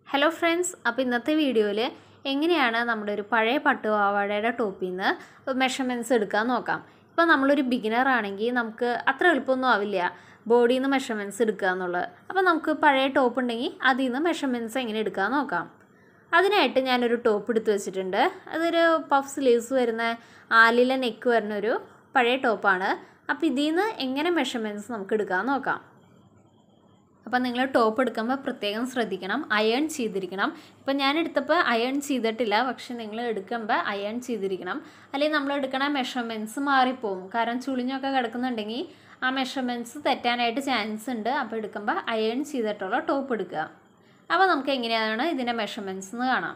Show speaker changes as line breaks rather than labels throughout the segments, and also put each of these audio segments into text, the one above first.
hello friends അപ്പോൾ ഇന്നത്തെ വീഡിയോയിൽ എങ്ങനെയാണ് നമ്മുടെ ഒരു പഴയ പട്ടുപാവാടയുടെ ടോപ്പിൽ നിന്ന് മെഷർമെൻറ്റ്സ് എടുക്കാൻ നോക്കാം ഇപ്പോൾ നമ്മളൊരു ബിഗിനർ ആണെങ്കിൽ നമുക്ക് അത്ര എളുപ്പമൊന്നും ആവില്ല ബോഡിയിൽ നിന്ന് മെഷർമെൻറ്റ്സ് എടുക്കുക എന്നുള്ളത് അപ്പോൾ നമുക്ക് പഴയ ടോപ്പ് ഉണ്ടെങ്കിൽ അതിൽ നിന്ന് മെഷർമെൻറ്റ്സ് എങ്ങനെ എടുക്കാൻ നോക്കാം അതിനായിട്ട് ഞാനൊരു ടോപ്പ് എടുത്ത് വെച്ചിട്ടുണ്ട് അതൊരു പഫ് സ്ലീവ്സ് വരുന്ന ആലിലെ നെക്ക് വരുന്ന ഒരു പഴയ ടോപ്പാണ് അപ്പോൾ ഇതിൽ നിന്ന് എങ്ങനെ മെഷർമെൻറ്റ്സ് നമുക്ക് എടുക്കാൻ നോക്കാം അപ്പം നിങ്ങൾ ടോപ്പ് എടുക്കുമ്പോൾ പ്രത്യേകം ശ്രദ്ധിക്കണം അയൺ ചെയ്തിരിക്കണം ഇപ്പം ഞാൻ എടുത്തപ്പോൾ അയൺ ചെയ്തിട്ടില്ല പക്ഷെ നിങ്ങൾ എടുക്കുമ്പോൾ അയൺ ചെയ്തിരിക്കണം അല്ലെങ്കിൽ നമ്മൾ എടുക്കണ മെഷർമെൻറ്റ്സ് മാറിപ്പോവും കാരണം ചുളിഞ്ഞൊക്കെ കിടക്കുന്നുണ്ടെങ്കിൽ ആ മെഷർമെൻറ്റ്സ് തെറ്റാനായിട്ട് ചാൻസ് ഉണ്ട് അപ്പോൾ എടുക്കുമ്പോൾ അയൺ ചെയ്തിട്ടുള്ള ടോപ്പ് എടുക്കുക അപ്പോൾ നമുക്ക് എങ്ങനെയാണ് ഇതിൻ്റെ മെഷർമെൻറ്റ്സ് എന്ന് കാണാം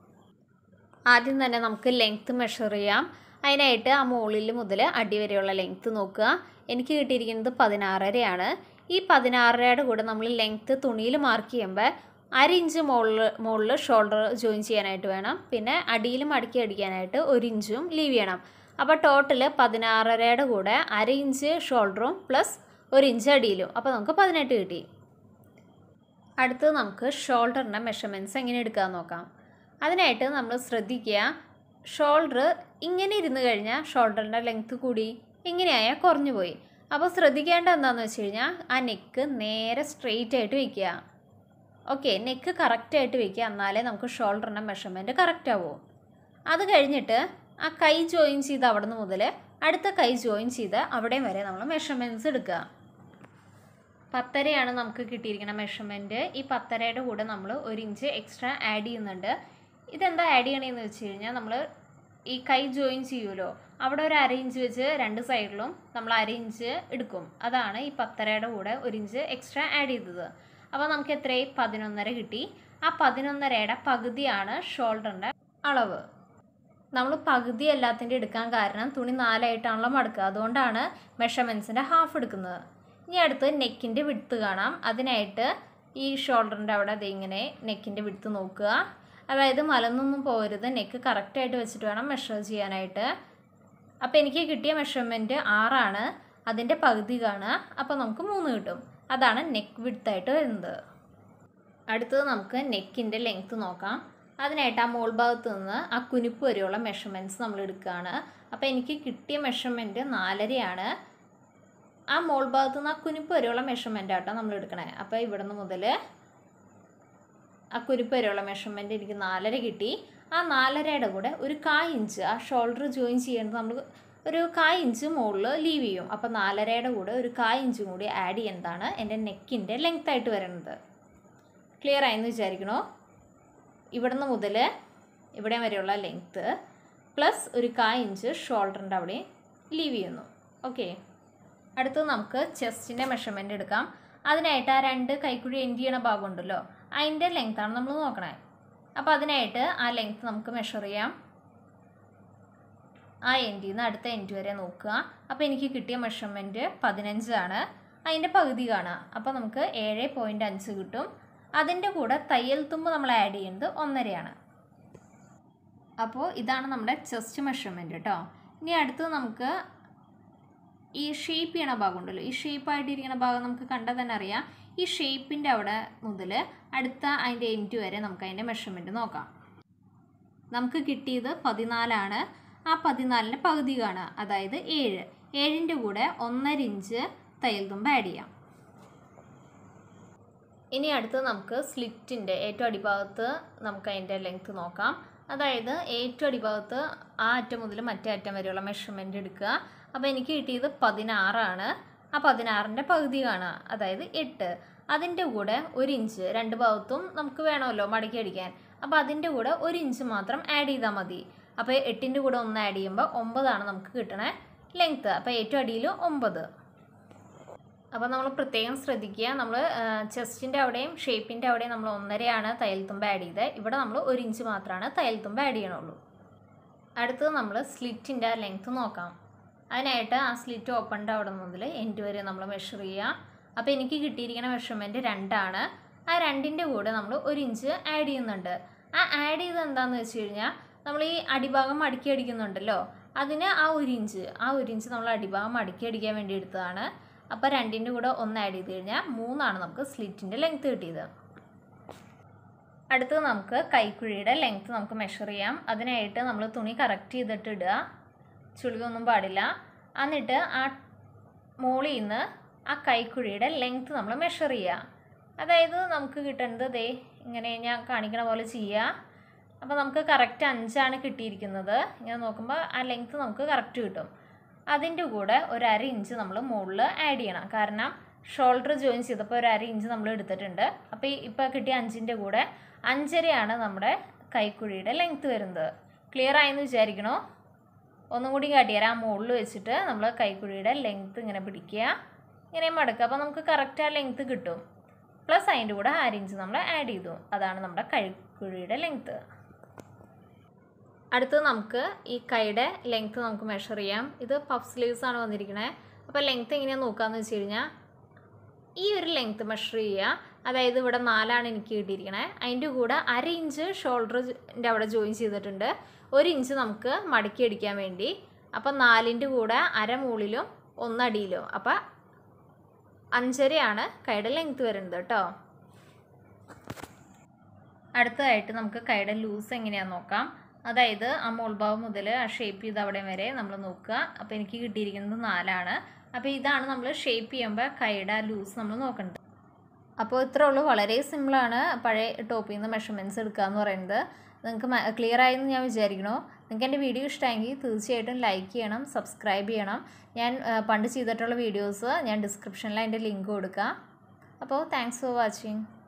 ആദ്യം തന്നെ നമുക്ക് ലെങ്ത്ത് മെഷർ ചെയ്യാം അതിനായിട്ട് ആ മുകളിൽ മുതൽ അടി വരെയുള്ള ലെങ്ത്ത് നോക്കുക എനിക്ക് കിട്ടിയിരിക്കുന്നത് പതിനാറരയാണ് ഈ പതിനാറരയുടെ കൂടെ നമ്മൾ ലെങ്ത്ത് തുണിയിൽ മാർക്ക് ചെയ്യുമ്പോൾ അര ഇഞ്ച് മുകളിൽ മുകളിൽ ഷോൾഡർ ജോയിൻ ചെയ്യാനായിട്ട് വേണം പിന്നെ അടിയിൽ മടക്കി അടിക്കാനായിട്ട് ഒരു ഇഞ്ചും ലീവ് ചെയ്യണം അപ്പോൾ ടോട്ടൽ പതിനാറരയുടെ കൂടെ അര ഇഞ്ച് ഷോൾഡറും പ്ലസ് ഒരു ഇഞ്ച് അടിയിലും അപ്പോൾ നമുക്ക് പതിനെട്ട് കിട്ടി അടുത്തത് നമുക്ക് ഷോൾഡറിൻ്റെ മെഷർമെൻറ്റ്സ് എങ്ങനെ എടുക്കാമെന്ന് നോക്കാം അതിനായിട്ട് നമ്മൾ ശ്രദ്ധിക്കുക ഷോൾഡർ ഇങ്ങനെ ഇരുന്ന് കഴിഞ്ഞാൽ ഷോൾഡറിൻ്റെ ലെങ്ത്ത് കൂടി ഇങ്ങനെയായാൽ കുറഞ്ഞു പോയി അപ്പോൾ ശ്രദ്ധിക്കേണ്ട എന്താണെന്ന് വെച്ച് കഴിഞ്ഞാൽ ആ നെക്ക് നേരെ സ്ട്രെയിറ്റ് ആയിട്ട് വയ്ക്കുക ഓക്കെ നെക്ക് കറക്റ്റായിട്ട് വയ്ക്കുക എന്നാലേ നമുക്ക് ഷോൾഡറിൻ്റെ മെഷർമെൻറ്റ് കറക്റ്റ് ആവൂ അത് കഴിഞ്ഞിട്ട് ആ കൈ ജോയിൻ ചെയ്ത് അവിടെ നിന്ന് മുതൽ അടുത്ത കൈ ജോയിൻ ചെയ്ത് അവിടെയും വരെ നമ്മൾ മെഷർമെൻറ്റ്സ് എടുക്കുക പത്തരയാണ് നമുക്ക് കിട്ടിയിരിക്കുന്ന മെഷർമെൻറ്റ് ഈ പത്തരയുടെ കൂടെ നമ്മൾ ഒരു ഇഞ്ച് എക്സ്ട്രാ ആഡ് ചെയ്യുന്നുണ്ട് ഇതെന്താ ആഡ് ചെയ്യണമെന്ന് വെച്ച് കഴിഞ്ഞാൽ നമ്മൾ ഈ കൈ ജോയിൻ ചെയ്യുമല്ലോ അവിടെ ഒരു അര ഇഞ്ച് വെച്ച് രണ്ട് സൈഡിലും നമ്മൾ അര ഇഞ്ച് എടുക്കും അതാണ് ഈ പത്തരയുടെ കൂടെ ഒരു ഇഞ്ച് എക്സ്ട്രാ ആഡ് ചെയ്തത് അപ്പോൾ നമുക്ക് എത്രയായി പതിനൊന്നര കിട്ടി ആ പതിനൊന്നരയുടെ പകുതിയാണ് ഷോൾഡറിൻ്റെ അളവ് നമ്മൾ പകുതി എല്ലാത്തിൻ്റെ എടുക്കാൻ കാരണം തുണി നാലായിട്ടാണല്ലോ മടക്കുക അതുകൊണ്ടാണ് മെഷർമെൻറ്റ്സിൻ്റെ ഹാഫ് എടുക്കുന്നത് ഇനി അടുത്ത് നെക്കിൻ്റെ വിടുത്ത് കാണാം അതിനായിട്ട് ഈ ഷോൾഡറിൻ്റെ അവിടെ അത് ഇങ്ങനെ നെക്കിൻ്റെ വിടുത്ത് നോക്കുക അതായത് മലന്നൊന്നും പോകരുത് നെക്ക് കറക്റ്റായിട്ട് വെച്ചിട്ട് വേണം മെഷർ ചെയ്യാനായിട്ട് അപ്പോൾ എനിക്ക് കിട്ടിയ മെഷർമെൻറ്റ് ആറാണ് അതിൻ്റെ പകുതി കാണുക അപ്പോൾ നമുക്ക് മൂന്ന് കിട്ടും അതാണ് നെക്ക് വിടുത്തായിട്ട് വരുന്നത് അടുത്തത് നമുക്ക് നെക്കിൻ്റെ ലെങ്ത്ത് നോക്കാം അതിനായിട്ട് ആ മോൾ ഭാഗത്ത് നിന്ന് ആ കുനിപ്പ് വരെയുള്ള മെഷർമെൻറ്റ്സ് നമ്മൾ എടുക്കുകയാണ് അപ്പോൾ എനിക്ക് കിട്ടിയ മെഷർമെൻറ്റ് നാലരയാണ് ആ മോൾ ഭാഗത്ത് നിന്ന് ആ കുനിപ്പ് വരെയുള്ള മെഷർമെൻ്റ് ആട്ടോ നമ്മൾ എടുക്കണേ അപ്പോൾ ഇവിടെ നിന്ന് മുതൽ ആ കുനിപ്പ് വരെയുള്ള മെഷർമെൻറ്റ് എനിക്ക് നാലര കിട്ടി ആ നാലരയുടെ കൂടെ ഒരു കാ ഇഞ്ച് ആ ഷോൾഡർ ജോയിൻ ചെയ്യേണ്ടത് നമ്മൾ ഒരു കാ ഇഞ്ച് മുകളിൽ ലീവ് ചെയ്യും അപ്പോൾ നാലരയുടെ കൂടെ ഒരു കാ ഇഞ്ചും കൂടി ആഡ് ചെയ്യുന്നതാണ് എൻ്റെ നെക്കിൻ്റെ ലെങ്ത് ആയിട്ട് വരുന്നത് ക്ലിയർ ആയെന്ന് വിചാരിക്കണോ ഇവിടുന്ന് മുതൽ ഇവിടെ വരെയുള്ള ലെങ്ത്ത് പ്ലസ് ഒരു കാ ഇഞ്ച് ഷോൾഡറിൻ്റെ അവിടെ ലീവ് ചെയ്യുന്നു ഓക്കെ അടുത്ത് നമുക്ക് ചെസ്റ്റിൻ്റെ മെഷർമെൻറ്റ് എടുക്കാം അതിനായിട്ട് ആ രണ്ട് കൈക്കുഴി എൻഡ് ചെയ്യണ ഭാഗം ഉണ്ടല്ലോ അതിൻ്റെ ലെങ്ത്താണ് നമ്മൾ നോക്കണേ അപ്പോൾ അതിനായിട്ട് ആ ലെങ്ത്ത് നമുക്ക് മെഷർ ചെയ്യാം ആ എൻഡിൽ നിന്ന് അടുത്ത എൻഡ് വരെ നോക്കുക അപ്പോൾ എനിക്ക് കിട്ടിയ മെഷർമെൻറ്റ് പതിനഞ്ചാണ് അതിൻ്റെ പകുതി കാണുക അപ്പോൾ നമുക്ക് ഏഴ് പോയിൻറ്റ് അഞ്ച് കിട്ടും അതിൻ്റെ കൂടെ തയ്യൽ തുമ്പ് നമ്മൾ ആഡ് ചെയ്യുന്നത് ഒന്നരയാണ് അപ്പോൾ ഇതാണ് നമ്മുടെ ചെസ്റ്റ് മെഷർമെൻറ്റ് കേട്ടോ ഇനി അടുത്തത് നമുക്ക് ഈ ഷേപ്പ് ചെയ്യണ ഭാഗം ഉണ്ടല്ലോ ഈ ഷേപ്പായിട്ടിരിക്കുന്ന ഭാഗം നമുക്ക് കണ്ടാൽ തന്നെ അറിയാം ഈ ഷേപ്പിൻ്റെ അവിടെ മുതൽ അടുത്ത അതിൻ്റെ എൻഡ് വരെ നമുക്ക് അതിൻ്റെ മെഷർമെൻറ്റ് നോക്കാം നമുക്ക് കിട്ടിയത് പതിനാലാണ് ആ പതിനാലിൻ്റെ പകുതി കാണുക അതായത് ഏഴ് ഏഴിൻ്റെ കൂടെ ഒന്നര ഇഞ്ച് തയ്യൽ തുമ്പ് ആഡ് ചെയ്യാം ഇനി അടുത്ത് നമുക്ക് സ്ലിറ്റിൻ്റെ ഏറ്റവും അടിഭാഗത്ത് നമുക്ക് അതിൻ്റെ ലെങ്ത്ത് നോക്കാം അതായത് ഏറ്റവും അടിഭാഗത്ത് ആ അറ്റം മുതൽ മറ്റേ അറ്റം വരെയുള്ള മെഷർമെൻറ്റ് എടുക്കുക അപ്പോൾ എനിക്ക് കിട്ടിയത് പതിനാറാണ് ആ പതിനാറിൻ്റെ പകുതി കാണുക അതായത് എട്ട് അതിൻ്റെ കൂടെ ഒരു ഇഞ്ച് രണ്ട് ഭാഗത്തും നമുക്ക് വേണമല്ലോ മടക്കി അടിക്കാൻ അപ്പോൾ അതിൻ്റെ കൂടെ ഒരു ഇഞ്ച് മാത്രം ആഡ് ചെയ്താൽ മതി അപ്പോൾ എട്ടിൻ്റെ കൂടെ ഒന്ന് ആഡ് ചെയ്യുമ്പോൾ ഒമ്പതാണ് നമുക്ക് കിട്ടണേ ലെങ്ത്ത് അപ്പോൾ ഏറ്റവും അടിയിൽ ഒമ്പത് അപ്പോൾ നമ്മൾ പ്രത്യേകം ശ്രദ്ധിക്കുക നമ്മൾ ചെസ്റ്റിൻ്റെ അവിടെയും ഷേപ്പിൻ്റെ അവിടെയും നമ്മൾ ഒന്നരയാണ് തയ്യൽ തുമ്പ് ആഡ് ചെയ്തത് ഇവിടെ നമ്മൾ ഒരു ഇഞ്ച് മാത്രമാണ് തയ്യൽ തുമ്പ് ആഡ് ചെയ്യണുള്ളൂ അടുത്തത് നമ്മൾ സ്ലിറ്റിൻ്റെ ലെങ്ത്ത് നോക്കാം അതിനായിട്ട് ആ സ്ലിറ്റ് ഓപ്പണിൻ്റെ അവിടെ മുതൽ എൻഡ് വരെ നമ്മൾ മെഷർ ചെയ്യുക അപ്പോൾ എനിക്ക് കിട്ടിയിരിക്കുന്ന മെഷർമെൻറ്റ് രണ്ടാണ് ആ രണ്ടിൻ്റെ കൂടെ നമ്മൾ ഒരു ഇഞ്ച് ആഡ് ചെയ്യുന്നുണ്ട് ആ ആഡ് ചെയ്ത് എന്താണെന്ന് വെച്ച് കഴിഞ്ഞാൽ നമ്മൾ ഈ അടിഭാഗം മടക്കി അടിക്കുന്നുണ്ടല്ലോ അതിന് ആ ഒരു ഇഞ്ച് ആ ഒരു ഇഞ്ച് നമ്മൾ അടിഭാഗം മടക്കി അടിക്കാൻ വേണ്ടി എടുത്തതാണ് അപ്പോൾ രണ്ടിൻ്റെ കൂടെ ഒന്ന് ആഡ് ചെയ്ത് കഴിഞ്ഞാൽ മൂന്നാണ് നമുക്ക് സ്ലിറ്റിൻ്റെ ലെങ്ത്ത് കിട്ടിയത് അടുത്തത് നമുക്ക് കൈക്കുഴിയുടെ ലെങ്ത്ത് നമുക്ക് മെഷർ ചെയ്യാം അതിനായിട്ട് നമ്മൾ തുണി കറക്റ്റ് ചെയ്തിട്ട് ഇടുക ചുളിവൊന്നും പാടില്ല എന്നിട്ട് ആ മോളിൽ നിന്ന് ആ കൈക്കുഴിയുടെ ലെങ്ത്ത് നമ്മൾ മെഷർ ചെയ്യുക അതായത് നമുക്ക് കിട്ടേണ്ടത് ദേ ഇങ്ങനെ ഞാൻ കാണിക്കണ പോലെ ചെയ്യുക അപ്പോൾ നമുക്ക് കറക്റ്റ് അഞ്ചാണ് കിട്ടിയിരിക്കുന്നത് ഇങ്ങനെ നോക്കുമ്പോൾ ആ ലെങ്ത്ത് നമുക്ക് കറക്റ്റ് കിട്ടും അതിൻ്റെ കൂടെ ഒരു അര ഇഞ്ച് നമ്മൾ മുകളിൽ ആഡ് ചെയ്യണം കാരണം ഷോൾഡർ ജോയിൻ ചെയ്തപ്പോൾ ഒരു അര ഇഞ്ച് നമ്മൾ എടുത്തിട്ടുണ്ട് അപ്പോൾ ഈ ഇപ്പോൾ കിട്ടിയ അഞ്ചിൻ്റെ കൂടെ അഞ്ചരയാണ് നമ്മുടെ കൈക്കുഴിയുടെ ലെങ്ത്ത് വരുന്നത് ക്ലിയർ ആയെന്ന് വിചാരിക്കണോ ഒന്നും കൂടി കാട്ടിത്തരാം ആ മുകളിൽ വെച്ചിട്ട് നമ്മൾ കൈക്കുഴിയുടെ ലെങ്ത്ത് ഇങ്ങനെ പിടിക്കുക ഇങ്ങനെ മടക്കുക അപ്പോൾ നമുക്ക് കറക്റ്റ് ആ ലെങ്ത്ത് കിട്ടും പ്ലസ് അതിൻ്റെ കൂടെ അര ഇഞ്ച് നമ്മൾ ആഡ് ചെയ്തു അതാണ് നമ്മുടെ കൈക്കുഴിയുടെ ലെങ്ത്ത് അടുത്തത് നമുക്ക് ഈ കൈയുടെ ലെങ്ത്ത് നമുക്ക് മെഷർ ചെയ്യാം ഇത് പഫ് സ്ലീവ്സ് ആണ് വന്നിരിക്കുന്നത് അപ്പോൾ ലെങ്ത്ത് എങ്ങനെയാണെന്ന് നോക്കാമെന്ന് വെച്ച് കഴിഞ്ഞാൽ ഈ ഒരു ലെങ്ത്ത് മെഷർ ചെയ്യുക അതായത് ഇവിടെ നാലാണ് എനിക്ക് കിട്ടിയിരിക്കണേ അതിൻ്റെ കൂടെ അര ഇഞ്ച് ഷോൾഡറിൻ്റെ അവിടെ ജോയിൻ ചെയ്തിട്ടുണ്ട് ഒരു ഇഞ്ച് നമുക്ക് മടക്കി അടിക്കാൻ വേണ്ടി അപ്പം നാലിൻ്റെ കൂടെ അര മുകളിലും ഒന്നടിയിലും അപ്പം അഞ്ചരയാണ് കൈയുടെ ലെങ്ത്ത് വരുന്നത് കേട്ടോ അടുത്തതായിട്ട് നമുക്ക് കൈയുടെ ലൂസ് എങ്ങനെയാണെന്ന് നോക്കാം അതായത് ആ മോൾഭാഗം മുതൽ ആ ഷേപ്പ് ചെയ്ത് അവിടെ വരെ നമ്മൾ നോക്കുക അപ്പോൾ എനിക്ക് കിട്ടിയിരിക്കുന്നത് നാലാണ് അപ്പോൾ ഇതാണ് നമ്മൾ ഷേപ്പ് ചെയ്യുമ്പോൾ കൈയുടെ ആ ലൂസ് നമ്മൾ നോക്കേണ്ടത് അപ്പോൾ ഇത്രേ ഉള്ളൂ വളരെ സിമ്പിളാണ് പഴയ ടോപ്പിൽ നിന്ന് മെഷർമെൻറ്റ്സ് എടുക്കുക എന്ന് പറയുന്നത് നിങ്ങൾക്ക് ക്ലിയർ ആയെന്ന് ഞാൻ വിചാരിക്കണു നിങ്ങൾക്ക് എൻ്റെ വീഡിയോ ഇഷ്ടമെങ്കിൽ തീർച്ചയായിട്ടും ലൈക്ക് ചെയ്യണം സബ്സ്ക്രൈബ് ചെയ്യണം ഞാൻ പണ്ട് ചെയ്തിട്ടുള്ള വീഡിയോസ് ഞാൻ ഡിസ്ക്രിപ്ഷനിൽ അതിൻ്റെ ലിങ്ക് കൊടുക്കാം അപ്പോൾ താങ്ക്സ് ഫോർ വാച്ചിങ്